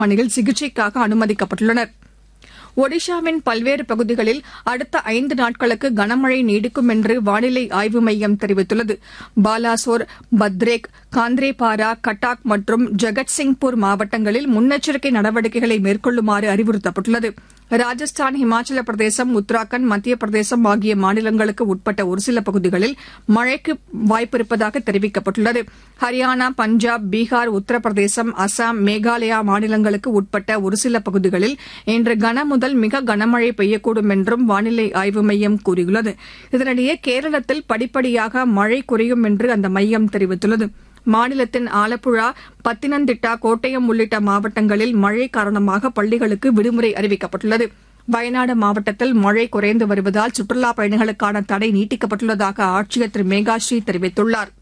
மனையில் சிகிச்சைக்காக அனுமதிக்கப்பட்டுள்ளனர் ஒடிஷாவின் பல்வேறு பகுதிகளில் அடுத்த ஐந்து நாட்களுக்கு கனமழை நீடிக்கும் என்று வானிலை ஆய்வு மையம் தெரிவித்துள்ளது பாலாசோர் பத்ரேக் காந்திரேபாரா கட்டாக் மற்றும் ஜகத்சிங்பூர் மாவட்டங்களில் முன்னெச்சரிக்கை நடவடிக்கைகளை மேற்கொள்ளுமாறு அறிவுறுத்தப்பட்டுள்ளது ராஜஸ்தான் இமாச்சல பிரதேசம் உத்தராகண்ட் மத்திய பிரதேசம் ஆகிய மாநிலங்களுக்கு உட்பட்ட ஒருசில பகுதிகளில் மழைக்கு வாய்ப்பிருப்பதாக தெரிவிக்கப்பட்டுள்ளது ஹரியானா பஞ்சாப் பீகார் உத்தரப்பிரதேசம் அசாம் மேகாலயா மாநிலங்களுக்கு உட்பட்ட ஒருசில பகுதிகளில் இன்று கன முதல் மிக கனமழை பெய்யக்கூடும் என்றும் வானிலை ஆய்வு மையம் கூறியுள்ளது இதனிடையே கேரளத்தில் படிப்படியாக மழை குறையும் என்று அந்த மையம் தெரிவித்துள்ளது மாநிலத்தின் ஆலப்புழா பத்தினந்திட்டா கோட்டயம் உள்ளிட்ட மாவட்டங்களில் மழை காரணமாக பள்ளிகளுக்கு விடுமுறை அறிவிக்கப்பட்டுள்ளது வயநாடு மாவட்டத்தில் மழை குறைந்து வருவதால் சுற்றுலாப் பயணிகளுக்கான தடை நீட்டிக்கப்பட்டுள்ளதாக ஆட்சியர் திரு மேகாஸ்ரீ தெரிவித்துள்ளார்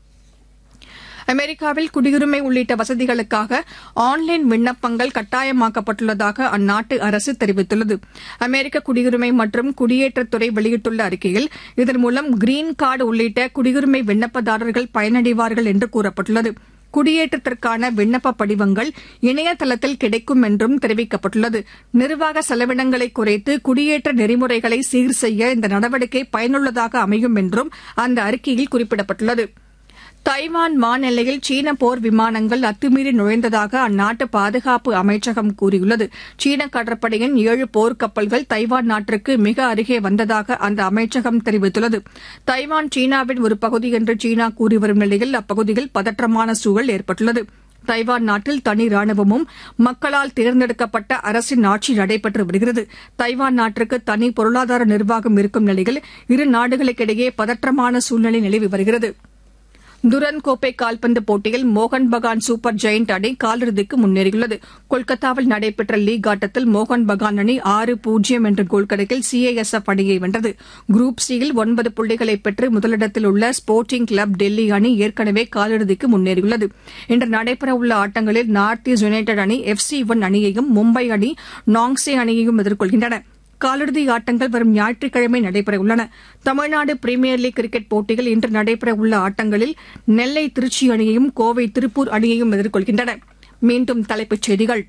அமெரிக்காவில் குடியுரிமை உள்ளிட்ட வசதிகளுக்காக ஆன்லைன் விண்ணப்பங்கள் கட்டாயமாக்கப்பட்டுள்ளதாக அந்நாட்டு அரசு தெரிவித்துள்ளது அமெரிக்க குடியுரிமை மற்றும் குடியேற்றத்துறை வெளியிட்டுள்ள அறிக்கையில் இதன் மூலம் கிரீன் கார்டு உள்ளிட்ட குடியுரிமை விண்ணப்பதாரர்கள் பயனடைவார்கள் என்று கூறப்பட்டுள்ளது குடியேற்றத்திற்கான விண்ணப்ப படிவங்கள் இணையதளத்தில் கிடைக்கும் என்றும் தெரிவிக்கப்பட்டுள்ளது நிர்வாக செலவினங்களை குறைத்து குடியேற்ற நெறிமுறைகளை சீர் செய்ய இந்த நடவடிக்கை பயனுள்ளதாக அமையும் என்றும் அந்த அறிக்கையில் குறிப்பிடப்பட்டுள்ளது தைவான் வானெல்லையில் சீன போர் விமானங்கள் அத்துமீறி நுழைந்ததாக அந்நாட்டு பாதுகாப்பு அமைச்சகம் கூறியுள்ளது சீன கடற்படையின் ஏழு போர்க்கப்பல்கள் தைவான் நாட்டிற்கு மிக அருகே வந்ததாக அந்த அமைச்சகம் தெரிவித்துள்ளது தைவான் சீனாவின் ஒரு பகுதி என்று சீனா கூறி வரும் நிலையில் அப்பகுதியில் பதற்றமான சூழல் ஏற்பட்டுள்ளது தைவான் நாட்டில் தனி ராணுவமும் மக்களால் தேர்ந்தெடுக்கப்பட்ட அரசின் ஆட்சி நடைபெற்று வருகிறது தைவான் நாட்டிற்கு தனி பொருளாதார நிர்வாகம் இருக்கும் நிலையில் இரு நாடுகளுக்கிடையே பதற்றமான சூழ்நிலை நிலவி வருகிறது துரன் கோப்பை கால்பந்து போட்டியில் மோகன் பகான் சூப்பர் ஜெயண்ட் அணி காலிறுதிக்கு முன்னேறியுள்ளது கொல்கத்தாவில் நடைபெற்ற லீக் ஆட்டத்தில் மோகன் பகான் அணி ஆறு பூஜ்ஜியம் என்ற கோல் கணக்கில் சிஐஎஸ்எஃப் அணியை வென்றது குரூப் சியில் ஒன்பது புள்ளிகளை பெற்று முதலிடத்தில் உள்ள ஸ்போர்ட்டிங் கிளப் டெல்லி அணி ஏற்கனவே காலிறுதிக்கு முன்னேறியுள்ளது இன்று நடைபெறவுள்ள ஆட்டங்களில் நார்த் ஈஸ்ட் யுனைடெட் அணி எஃப் சி ஒன் அணியையும் மும்பை அணி நாங்ஸே அணியையும் எதிர்கொள்கின்றன காலிறுதி ஆட்டங்கள் வரும் ஞாயிற்றுக்கிழமை நடைபெறவுள்ளன தமிழ்நாடு பிரீமியர் லீக் கிரிக்கெட் போட்டியில் இன்று நடைபெறவுள்ள ஆட்டங்களில் நெல்லை திருச்சி அணியையும் கோவை திருப்பூர் அணியையும் எதிர்கொள்கின்றன மீண்டும் தலைப்புச் செய்திகள்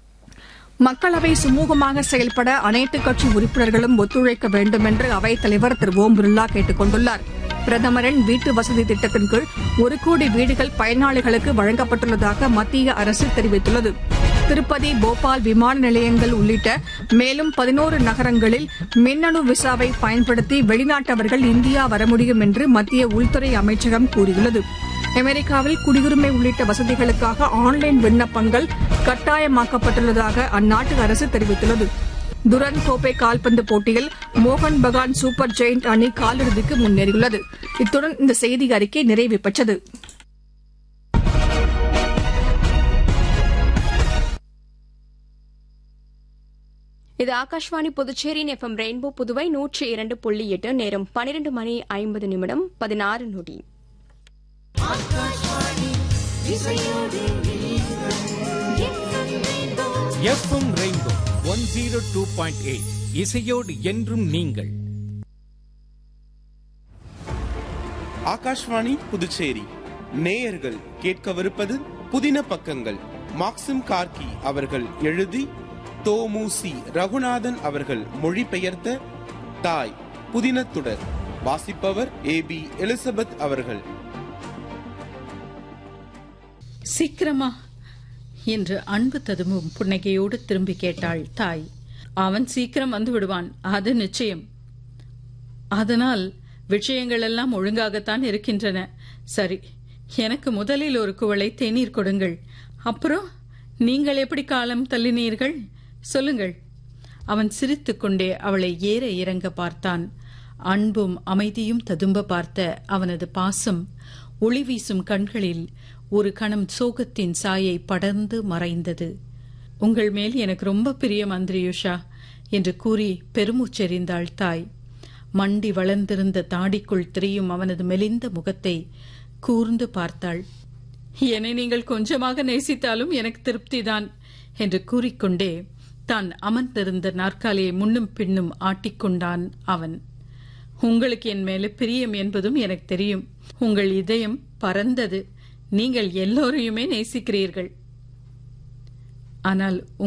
மக்களவை சுமூகமாக செயல்பட அனைத்துக் கட்சி உறுப்பினர்களும் ஒத்துழைக்க வேண்டும் என்று அவைத் தலைவர் திரு ஓம் பிர்லா கேட்டுக் கொண்டுள்ளார் பிரதமரின் வீட்டு வசதி திட்டத்தின் கீழ் ஒரு கோடி வீடுகள் பயனாளிகளுக்கு வழங்கப்பட்டுள்ளதாக மத்திய அரசு தெரிவித்துள்ளது திருப்பதி போபால் விமான நிலையங்கள் உள்ளிட்ட மேலும் பதினோரு நகரங்களில் மின்னணு விசாவை பயன்படுத்தி வெளிநாட்டவர்கள் இந்தியா வர முடியும் என்று மத்திய உள்துறை அமைச்சகம் கூறியுள்ளது அமெரிக்காவில் குடியுரிமை உள்ளிட்ட வசதிகளுக்காக ஆன்லைன் விண்ணப்பங்கள் கட்டாயமாக்கப்பட்டுள்ளதாக அந்நாட்டு அரசு தெரிவித்துள்ளது துரன் கோப்பை கால்பந்து போட்டியில் மோகன் பகான் சூப்பர் ஜெயண்ட் அணி காலிறுதிக்கு முன்னேறியுள்ளது இத்துடன் இந்த செய்தி அறிக்கை நிறைவு பெற்றது இது ஆகாஷ்வாணி புதுச்சேரியின் எஃப்எம் ரெயின்போ புதுவை நூற்றி இரண்டு புள்ளி எட்டு நேரம் பனிரெண்டு மணி ஐம்பது நிமிடம் பதினாறு நொடி FM rainbow one zero two point eight இசையோடு என்றும் நீங்கள் ஆகாஷ்வாணி புதுச்சேரி நேயர்கள் கேட்கவிருப்பது புதின பக்கங்கள் மாக்சிம் கார்கி அவர்கள் எழுதி தோமுசி ரகுநாதன் அவர்கள் மொழிபெயர்த்த தாய் புதினத்துடர் வாசிப்பவர் ஏ பி எலிசபெத் அவர்கள் சீக்கிரமா என்று அன்பு ததும்பும் புன்னகையோடு திரும்பி கேட்டாள் தாய் அவன் சீக்கிரம் வந்து விடுவான் அது நிச்சயம் அதனால் விஷயங்கள் எல்லாம் ஒழுங்காகத்தான் இருக்கின்றன சரி எனக்கு முதலில் ஒரு குவளை தேநீர் கொடுங்கள் அப்புறம் நீங்கள் எப்படி காலம் தள்ளினீர்கள் சொல்லுங்கள் அவன் சிரித்துக்கொண்டே அவளை ஏற இறங்க பார்த்தான் அன்பும் அமைதியும் ததும்ப பார்த்த அவனது பாசம் ஒளி வீசும் கண்களில் ஒரு கணம் சோகத்தின் சாயை படர்ந்து மறைந்தது உங்கள் மேல் எனக்கு ரொம்ப பிரியம் அந்திரியுஷா என்று கூறி பெருமூச்செறிந்தாள் தாய் மண்டி வளர்ந்திருந்த தாடிக்குள் திரியும் அவனது மெலிந்த முகத்தை கூர்ந்து பார்த்தாள் என்னை நீங்கள் கொஞ்சமாக நேசித்தாலும் எனக்கு திருப்திதான் என்று கூறிக்கொண்டே தான் அமர்ந்திருந்த நாற்காலியை முன்னும் பின்னும் ஆட்டிக்கொண்டான் அவன் உங்களுக்கு என் மேல பிரியம் என்பதும் எனக்கு தெரியும் உங்கள் இதயம் பறந்தது நீங்கள் எல்லோரையுமே நேசிக்கிறீர்கள் ஆனால்